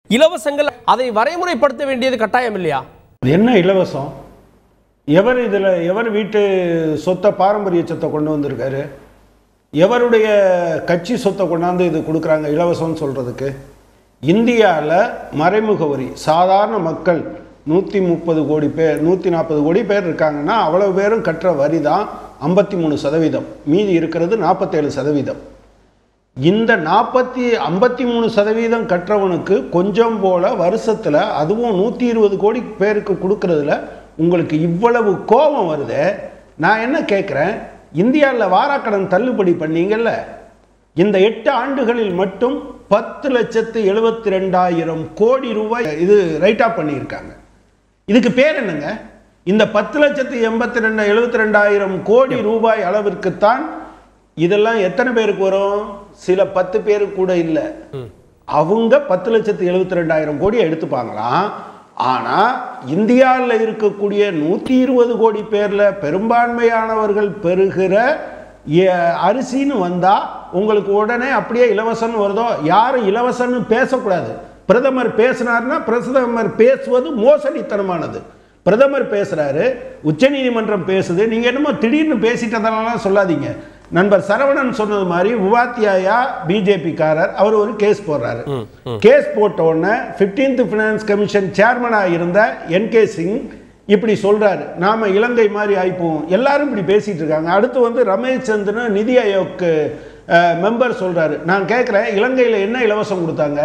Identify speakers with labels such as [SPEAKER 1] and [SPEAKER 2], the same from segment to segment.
[SPEAKER 1] இலவசங்கள் அதை வரைமுறைப்படுத்த வேண்டியது கட்டாயம் இல்லையா
[SPEAKER 2] அது என்ன இலவசம் எவர் இதில் எவர் வீட்டு சொத்தை பாரம்பரிய சொத்தை கொண்டு வந்திருக்காரு எவருடைய கட்சி சொத்தை கொண்டாந்து இது கொடுக்குறாங்க இலவசம்னு சொல்கிறதுக்கு இந்தியாவில் மறைமுக வரி சாதாரண மக்கள் நூற்றி முப்பது கோடி பேர் நூற்றி நாற்பது கோடி பேர் இருக்காங்கன்னா அவ்வளவு பேரும் கட்டுற வரி தான் ஐம்பத்தி மூணு சதவீதம் மீதி இருக்கிறது நாற்பத்தேழு சதவீதம் இந்த நாற்பத்தி ஐம்பத்தி மூணு சதவீதம் கற்றவனுக்கு கொஞ்சம் போல வருஷத்தில் அதுவும் நூற்றி இருபது கோடி பேருக்கு கொடுக்கறதுல உங்களுக்கு இவ்வளவு கோபம் வருதே நான் என்ன கேட்குறேன் இந்தியாவில் வாராக்கடன் தள்ளுபடி பண்ணீங்கல்ல இந்த எட்டு ஆண்டுகளில் மட்டும் பத்து லட்சத்து எழுபத்தி ரெண்டாயிரம் கோடி ரூபாய் இது ரைட் ஆஃப் பண்ணியிருக்காங்க இதுக்கு பேர் என்னங்க இந்த பத்து லட்சத்து எண்பத்தி ரெண்டு எழுபத்தி ரெண்டாயிரம் கோடி ரூபாய் அளவிற்குத்தான் இதெல்லாம் எத்தனை பேருக்கு வரும் சில பத்து பேருக்கு கூட இல்லை அவங்க பத்து லட்சத்து எழுபத்தி ரெண்டாயிரம் கோடி எடுத்துப்பாங்களாம் ஆனா இந்தியாவில் இருக்கக்கூடிய நூத்தி இருபது கோடி பேர்ல பெரும்பான்மையானவர்கள் பெறுகிற எ- அரிசின்னு வந்தா உங்களுக்கு உடனே அப்படியே இலவசம்னு வருதோ யாரும் இலவசம்னு பேசக்கூடாது பிரதமர் பேசினார்னா பிரதமர் பேசுவது மோசடித்தனமானது பிரதமர் பேசுறாரு உச்சநீதிமன்றம் பேசுது நீங்க என்னமோ திடீர்னு பேசிட்டதெல்லாம் சொல்லாதீங்க நண்பர் சரவணன் சொன்னது மாதிரி உபாத்தியாயா பிஜேபி காரர் அவர் ஒரு கேஸ் போடுறாரு கேஸ் போட்ட உடனே 15th ஃபினான்ஸ் கமிஷன் சேர்மனா இருந்த என் கே சிங் இப்படி சொல்றாரு நாம இலங்கை மாதிரி ஆயிப்போம் எல்லாரும் இப்படி பேசிட்டு இருக்காங்க அடுத்து வந்து ரமேஷ் சந்திரன் நிதி ஆயோக் மெம்பர் சொல்றாரு நான் கேட்குறேன் இலங்கையில் என்ன இலவசம் கொடுத்தாங்க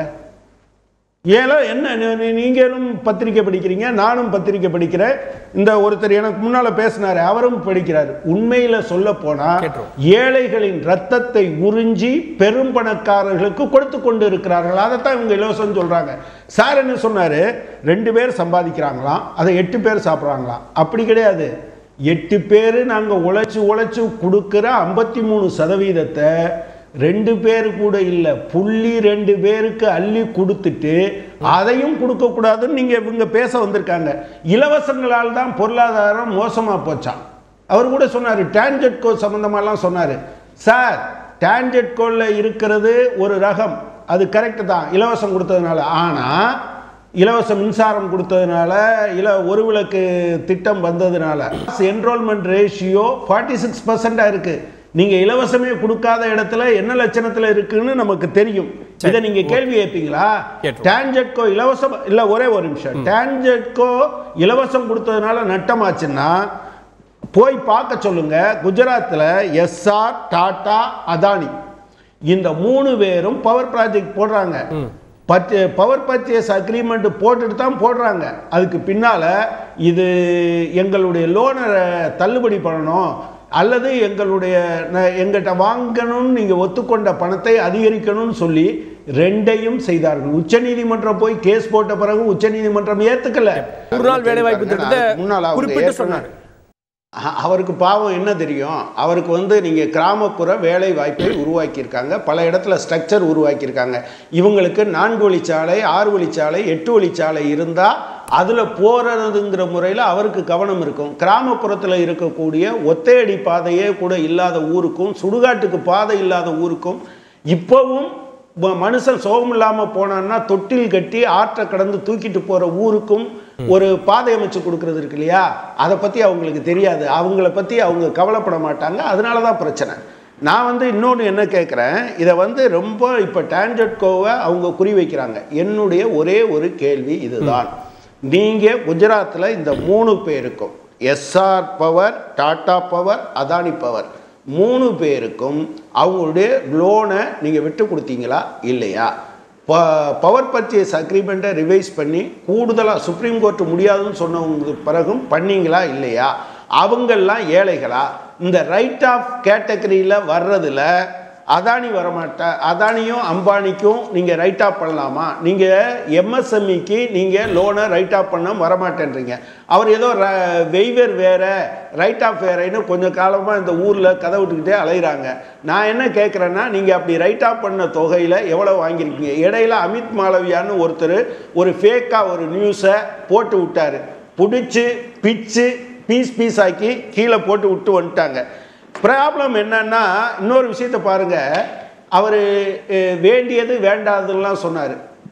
[SPEAKER 2] ஏலோ என்ன நீ- நீ- நீங்களும் பத்திரிக்கை படிக்கிறீங்க நானும் பத்திரிக்கை படிக்கிறேன் இந்த ஒருத்தர் எனக்கு முன்னால பேசினாரு அவரும் படிக்கிறார் உண்மையில சொல்ல போனா
[SPEAKER 1] கேட்டுருவோம்.
[SPEAKER 2] ஏழைகளின் ரத்தத்தை உறிஞ்சி பெரும் பணக்காரர்களுக்கு கொடுத்து கொண்டு இருக்கிறார்கள் அதைத்தான் இவங்க இலவசம் சொல்றாங்க சார் என்ன சொன்னாரு ரெண்டு பேர் சம்பாதிக்கிறாங்களாம் அதை எட்டு பேர் சாப்பிட்றாங்களாம் அப்படி கிடையாது எட்டு பேர் நாங்க உழைச்சு உழைச்சு கொடுக்கிற ஐம்பத்தி மூணு சதவீதத்தை ரெண்டு பேர் கூட இல்லை புள்ளி ரெண்டு பேருக்கு அள்ளி கொடுத்துட்டு அதையும் கொடுக்க கூடாதுன்னு நீங்க இவங்க பேச வந்திருக்காங்க இலவசங்களால் தான் பொருளாதாரம் மோசமா போச்சாம் அவர் கூட சொன்னார் டான்ஜெட்கோ சம்மந்தமாலாம் சொன்னார் சார் டான்ஜெட்கோவில் இருக்கிறது ஒரு ரகம் அது கரெக்டு தான் இலவசம் கொடுத்ததுனால ஆனால் இலவச மின்சாரம் கொடுத்ததுனால இல ஒரு விளக்கு திட்டம் வந்ததுனால என்ரோல்மெண்ட் ரேஷியோ ஃபார்ட்டி சிக்ஸ் பர்சண்டாக இருக்கு நீங்க இலவசமே கொடுக்காத இடத்துல என்ன லட்சணத்துல இருக்குன்னு நமக்கு தெரியும் இதை நீங்க கேள்வி கேட்பீங்களா
[SPEAKER 1] கேட்டுருவோம்.
[SPEAKER 2] டான்ஜெட்கோ இலவசம் இல்ல ஒரே ஒரு நிமிஷம் டான்ஜெட்கோ இலவசம் கொடுத்ததுனால நட்டமாச்சுன்னா போய் பார்க்க சொல்லுங்க குஜராத்தில் எஸ்ஆர் டாடா அதானி இந்த மூணு பேரும் பவர் ப்ராஜெக்ட் போடுறாங்க பர்ச்சே பவர் பர்ச்சேஸ் அக்ரிமெண்ட் போட்டுட்டு தான் போடுறாங்க அதுக்கு பின்னால இது எங்களுடைய லோனை தள்ளுபடி பண்ணணும் அல்லது எங்களுடைய ந- எங்கிட்ட வாங்கணும்னு நீங்கள் ஒத்துக்கொண்ட பணத்தை அதிகரிக்கணும்னு சொல்லி ரெண்டையும் செய்தார்கள் உச்சநீதிமன்றம் போய் கேஸ் போட்ட பிறகு உச்சநீதிமன்றம் ஏத்துக்கல
[SPEAKER 1] ஒரு நாள் வேலைவாய்ப்பு திட்டத்தை
[SPEAKER 2] முன்னாள் அவங்க
[SPEAKER 1] குறிப்பிட்டு
[SPEAKER 2] ஏற்கனவே-
[SPEAKER 1] சொன்னார்
[SPEAKER 2] அ- அவருக்கு பாவம் என்ன தெரியும் அவருக்கு வந்து நீங்கள் கிராமப்புற வேலை வாய்ப்பை உருவாக்கியிருக்காங்க பல இடத்துல ஸ்ட்ரக்சர் உருவாக்கியிருக்காங்க இவங்களுக்கு நான்கு வழிச்சாலை ஆறு வழிச்சாலை எட்டு வழிச்சாலை இருந்தால் அதில் போகிறதுங்கிற முறையில் அவருக்கு கவனம் இருக்கும் கிராமப்புறத்தில் இருக்கக்கூடிய ஒத்தையடி பாதையே கூட இல்லாத ஊருக்கும் சுடுகாட்டுக்கு பாதை இல்லாத ஊருக்கும் இப்போவும் ம- மனுஷன் சோகம் இல்லாம போனான்னா தொட்டில் கட்டி ஆற்றை கடந்து தூக்கிட்டு போற ஊருக்கும் ஒரு பாதை அமைச்சு கொடுக்கறது இருக்கு இல்லையா அதை பத்தி அவங்களுக்கு தெரியாது அவங்கள பத்தி அவங்க கவலைப்பட மாட்டாங்க அதனால தான் பிரச்சனை நான் வந்து இன்னொன்று என்ன கேட்குறேன் இதை வந்து ரொம்ப இப்போ டான்ஜெட்கோவை அவங்க குறி வைக்கிறாங்க என்னுடைய ஒரே ஒரு கேள்வி இதுதான் நீங்கள் குஜராத்தில் இந்த மூணு பேருக்கும் Essar power Tata power Adani power மூணு பேருக்கும் அவங்களுடைய லோனை நீங்கள் விட்டு கொடுத்தீங்களா இல்லையா ப பவர் பர்ச்சேஸ் அக்ரிமெண்ட்டை ரிவைஸ் பண்ணி கூடுதலாக சுப்ரீம் கோர்ட் முடியாதுன்னு சொன்னவங்க பிறகும் பண்ணீங்களா இல்லையா அவங்கெல்லாம் ஏழைகளா இந்த ரைட் ஆஃப் கேட்டகரியில் வர்றதுல அதானி வரமாட்டா அதானியும் அம்பானிக்கும் நீங்கள் ரைட் ஆஃப் பண்ணலாமா நீங்கள் எம்எஸ்எம்இக்கு நீங்கள் லோனை ரைட் ஆஃப் பண்ண வரமாட்டேன்றீங்க அவர் ஏதோ வெய்வர் வேற ரைட் ஆஃப் வேறன்னு கொஞ்சம் காலமாக இந்த ஊரில் கதை விட்டுக்கிட்டே அலைகிறாங்க நான் என்ன கேட்குறேன்னா நீங்கள் அப்படி ரைட் ஆஃப் பண்ண தொகையில் எவ்வளோ வாங்கியிருக்கீங்க இடையில அமித் மாளவியான்னு ஒருத்தர் ஒரு ஃபேக்காக ஒரு நியூஸை போட்டு விட்டாரு பிடிச்சி பிச்சு பீஸ் பீஸ் ஆக்கி கீழே போட்டு விட்டு வந்துட்டாங்க ப்ராப்ளம் என்னன்னா இன்னொரு விஷயத்தை பாருங்க அவர் வேண்டியது வேண்டாததெல்லாம் சொன்னார்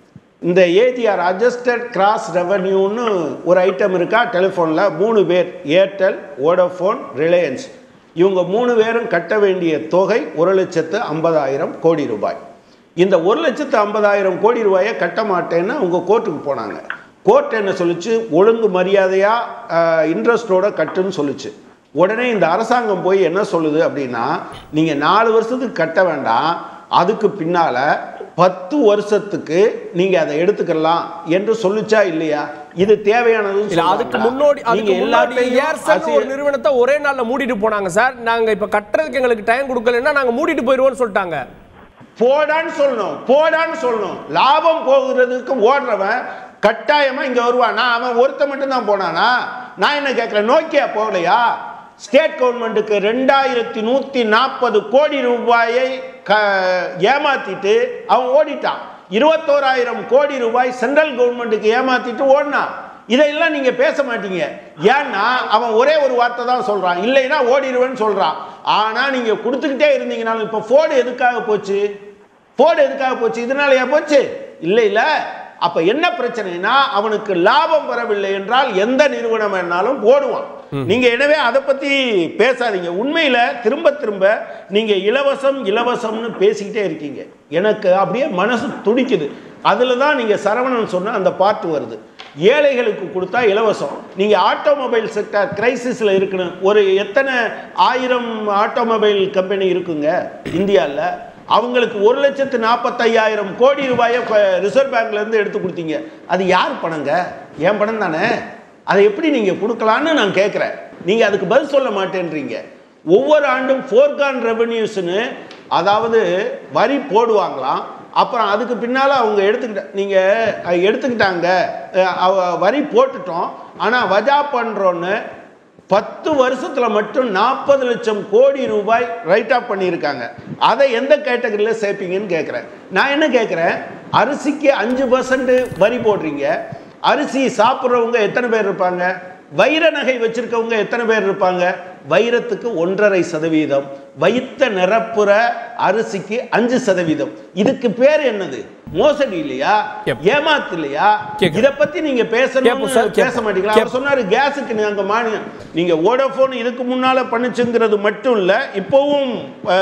[SPEAKER 2] இந்த ஏஜிஆர் அட்ஜஸ்டட் கிராஸ் ரெவன்யூன்னு ஒரு ஐட்டம் இருக்கா டெலிஃபோனில் மூணு பேர் ஏர்டெல் வோடஃபோன் ரிலையன்ஸ் இவங்க மூணு பேரும் கட்ட வேண்டிய தொகை ஒரு லட்சத்து ஐம்பதாயிரம் கோடி ரூபாய் இந்த ஒரு லட்சத்து ஐம்பதாயிரம் கோடி ரூபாயை கட்ட மாட்டேன்னு அவங்க கோர்ட்டுக்கு போனாங்க கோர்ட் என்ன சொல்லுச்சு ஒழுங்கு மரியாதையாக இன்ட்ரெஸ்டோட கட்டுன்னு சொல்லுச்சு உடனே இந்த அரசாங்கம் போய் என்ன சொல்லுது அப்படின்னா நீங்கள் நாலு வருஷத்துக்கு கட்ட வேண்டாம் அதுக்கு பின்னால பத்து வருஷத்துக்கு நீங்க அதை எடுத்துக்கலாம் என்று சொல்லுச்சா இல்லையா இது தேவையானதுன்னு
[SPEAKER 1] இல்ல அதுக்கு
[SPEAKER 2] சொல்றாங்களா?
[SPEAKER 1] முன்னாடி அதுக்கு
[SPEAKER 2] நீங்க
[SPEAKER 1] முன்னாடி
[SPEAKER 2] எல்லாத்தையும்
[SPEAKER 1] ஏர்செல் ஒரு
[SPEAKER 2] அரசியல்
[SPEAKER 1] நிறுவனத்தை ஒரே நாள்ல மூடிட்டு போனாங்க சார் நாங்க இப்ப கட்டுறதுக்கு எங்களுக்கு டைம் கொடுக்கலன்னா நாங்க மூடிட்டு போயிருவோம்னு சொல்லிட்டாங்க
[SPEAKER 2] போடான்னு சொல்லணும் போடான்னு சொல்லணும் லாபம் போகிறதுக்கு ஓடுறவன் கட்டாயமா இங்க வருவான் நான் அவன் ஒருத்த மட்டும் தான் போனானா நான் என்ன கேட்கிறேன் நோக்கியா போகலையா ஸ்டேட் கவர்மெண்ட்டுக்கு ரெண்டாயிரத்தி நூத்தி நாற்பது கோடி ரூபாயை க ஏமாத்திட்டு அவன் ஓடிட்டான் இருபத்தோராயிரம் கோடி ரூபாய் சென்ட்ரல் கவர்மெண்ட்டுக்கு ஏமாத்திட்டு ஓடினான் இதையெல்லாம் நீங்க பேச மாட்டீங்க ஏன்னா அவன் ஒரே ஒரு வார்த்தை தான் சொல்றான் இல்லைன்னா ஓடிடுவேன்னு சொல்றான் ஆனா நீங்க கொடுத்துக்கிட்டே இருந்தீங்கனாலும் இப்ப ஃபோர்டு எதுக்காக போச்சு ஃபோர்டு எதுக்காக போச்சு இதனாலயா போச்சு இல்லை இல்ல அப்ப என்ன பிரச்சனைனா அவனுக்கு லாபம் வரவில்லை என்றால் எந்த நிறுவனம் வேணாலும் போடுவான் நீங்க எனவே அதை பத்தி பேசாதீங்க உண்மையில திரும்ப திரும்ப நீங்க இலவசம் இலவசம்னு பேசிக்கிட்டே இருக்கீங்க எனக்கு அப்படியே மனசு துடிக்குது அதுல தான் நீங்க சரவணன் சொன்ன அந்த பாட்டு வருது ஏழைகளுக்கு கொடுத்தா இலவசம் நீங்க ஆட்டோமொபைல் செக்டர் கிரைசிஸ்ல இருக்கணும் ஒரு எத்தனை ஆயிரம் ஆட்டோமொபைல் கம்பெனி இருக்குங்க இந்தியாவில் அவங்களுக்கு ஒரு லட்சத்து நாற்பத்தையாயிரம் கோடி ரூபாயை ரிசர்வ் பேங்க்ல இருந்து எடுத்து கொடுத்தீங்க அது யார் பணங்க என் பணம் தானே அதை எப்படி நீங்க கொடுக்கலான்னு நான் கேட்குறேன் நீங்க அதுக்கு பதில் சொல்ல மாட்டேன்றீங்க ஒவ்வொரு ஆண்டும் ஃபோர்கான் ரெவன்யூஸ்னு அதாவது வரி போடுவாங்களாம் அப்புறம் அதுக்கு பின்னால் அவங்க எடுத்துக்கிட்ட நீங்கள் எடுத்துக்கிட்டாங்க அஹ் அவ- வரி போட்டுட்டோம் ஆனால் வஜா பண்ணுறோன்னு பத்து வருஷத்துல மட்டும் நாற்பது லட்சம் கோடி ரூபாய் ரைட் ஆஃப் பண்ணியிருக்காங்க அதை எந்த கேட்டகரியில் சேர்ப்பீங்கன்னு கேட்குறேன் நான் என்ன கேட்குறேன் அரிசிக்கு அஞ்சு பர்சன்ட் வரி போடுறீங்க அரிசி சாப்பிட்றவங்க எத்தனை பேர் இருப்பாங்க வைர நகை வச்சிருக்கவங்க எத்தனை பேர் இருப்பாங்க வைரத்துக்கு ஒன்றரை சதவீதம் வைத்த நிரப்புற அரிசிக்கு அஞ்சு சதவீதம் இதுக்கு பேர் என்னது மோசடி இல்லையா
[SPEAKER 1] கேப்.
[SPEAKER 2] ஏமாத்து இல்லையா
[SPEAKER 1] கேக்கு.
[SPEAKER 2] இத பத்தி நீங்க பேசணும்
[SPEAKER 1] கேப்போம் சார்,
[SPEAKER 2] பேச
[SPEAKER 1] கேப்போம்.
[SPEAKER 2] மாட்டீங்களா அவர் சொன்னாரு கேஸுக்கு நாங்க மானியம் நீங்க வோடோஃபோன் இதுக்கு முன்னால பண்ணுச்சுங்கிறது மட்டும் இல்ல இப்போவும்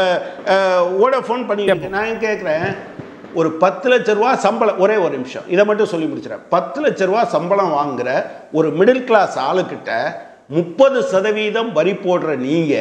[SPEAKER 2] வோடோஃபோன் பண்ணிட்டு நான் ஏன் கேட்குறேன் ஒரு பத்து லட்ச ரூபா சம்பளம் ஒரே ஒரு நிமிஷம் இதை மட்டும் சொல்லி முடிச்சிடறேன் பத்து லட்ச ரூபா சம்பளம் வாங்குற ஒரு மிடில் கிளாஸ் ஆளுக்கிட்ட முப்பது சதவீதம் வரி போடுற நீங்க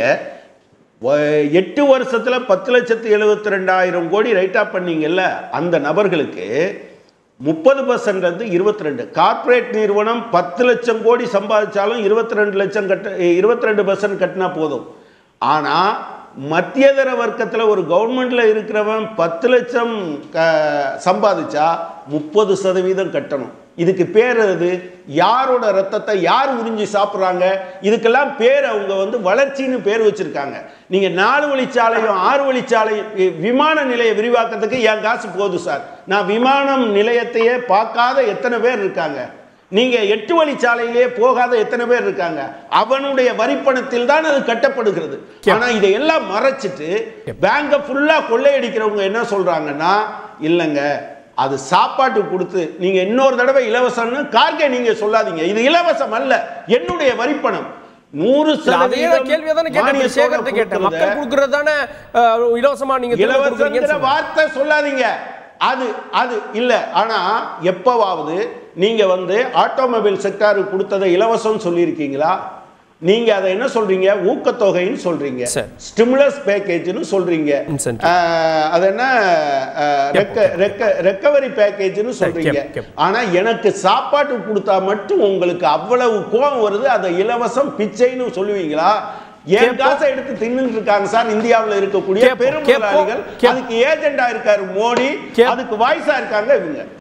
[SPEAKER 2] வ- எட்டு வருஷத்துல பத்து லட்சத்து எழுபத்தி ரெண்டாயிரம் கோடி ரைட் ஆஃப் பண்ணீங்கல்ல அந்த நபர்களுக்கு முப்பது பர்சன்ட் வந்து இருபத்தி ரெண்டு கார்ப்பரேட் நிறுவனம் பத்து லட்சம் கோடி சம்பாதிச்சாலும் இருபத்தி ரெண்டு லட்சம் கட்ட இருபத்தி ரெண்டு பர்சன்ட் கட்டினா போதும் ஆனா மத்தியதர வர்க்கத்துல ஒரு கவர்மெண்ட்ல இருக்கிறவன் பத்து லட்சம் க- சம்பாதிச்சா முப்பது சதவீதம் கட்டணும் இதுக்கு பேர் அது யாரோட ரத்தத்தை யார் உறிஞ்சி சாப்பிட்றாங்க இதுக்கெல்லாம் பேர் அவங்க வந்து வளர்ச்சின்னு பேர் வச்சிருக்காங்க நீங்க நாலு வழிச்சாலையும் ஆறு வழிச்சாலையும் வி- விமான நிலைய விரிவாக்கத்துக்கு என் காசு போதும் சார் நான் விமானம் நிலையத்தையே பார்க்காத எத்தனை பேர் இருக்காங்க நீங்க எட்டு வழிச்சாலையிலே போகாத எத்தனை பேர் இருக்காங்க அவனுடைய வரிப்பணத்தில் தான் அது கட்டப்படுகிறது ஆனா இதையெல்லாம் மறைச்சிட்டு பேங்கை ஃபுல்லா கொள்ளையடிக்கிறவங்க என்ன சொல்றாங்கன்னா இல்லைங்க அது சாப்பாட்டு கொடுத்து நீங்க இன்னொரு தடவை இலவசம்னு கார்கே நீங்க சொல்லாதீங்க இது இலவசம் அல்ல என்னுடைய வரிப்பணம் நூறு
[SPEAKER 1] இல்ல, அதே தான் கேள்வியை தானே கேட்டேன்
[SPEAKER 2] மானியத்தோட
[SPEAKER 1] சேகர்ட்ட கேட்டேன்
[SPEAKER 2] கொடுக்கறத
[SPEAKER 1] மக்கள் கொடுக்கறது தானே அஹ், இலவசமா நீங்க திரும்ப
[SPEAKER 2] இலவசங்கிற
[SPEAKER 1] கொடுக்குறீங்கன்னு சொன்னேன்.
[SPEAKER 2] வார்த்தை சொல்லாதீங்க அது அது இல்ல ஆனா எப்பவாவது நீங்க வந்து ஆட்டோமொபைல் செக்டாருக்கு கொடுத்ததை இலவசம் சொல்லியிருக்கீங்களா நீங்க அதை என்ன சொல்றீங்க ஊக்கத்தொகைன்னு சொல்றீங்க
[SPEAKER 1] சரி.
[SPEAKER 2] ஸ்டிமுலஸ் பேக்கேஜ்னு சொல்றீங்க
[SPEAKER 1] Incentive.
[SPEAKER 2] ஆஹ், அது என்ன ரெக்கவரி பேக்கேஜ்னு சொல்றீங்க
[SPEAKER 1] கேப், கேப்.
[SPEAKER 2] ஆனா எனக்கு சாப்பாட்டு கொடுத்தா மட்டும் உங்களுக்கு அவ்வளவு கோபம் வருது அதை இலவசம் பிச்சைன்னு சொல்லுவீங்களா என்
[SPEAKER 1] கேப்போம்.
[SPEAKER 2] காசை எடுத்து தின்னுட்டு இருக்காங்க சார் இந்தியாவுல இருக்கக்கூடிய
[SPEAKER 1] கேப்போம்,
[SPEAKER 2] பெரும்
[SPEAKER 1] கேப்போம்,
[SPEAKER 2] முதலாளிகள்
[SPEAKER 1] கேப்.
[SPEAKER 2] அதுக்கு ஏஜெண்டா இருக்காரு மோடி
[SPEAKER 1] கேப்.
[SPEAKER 2] அதுக்கு வாய்ஸா இருக்காங்க இவங்க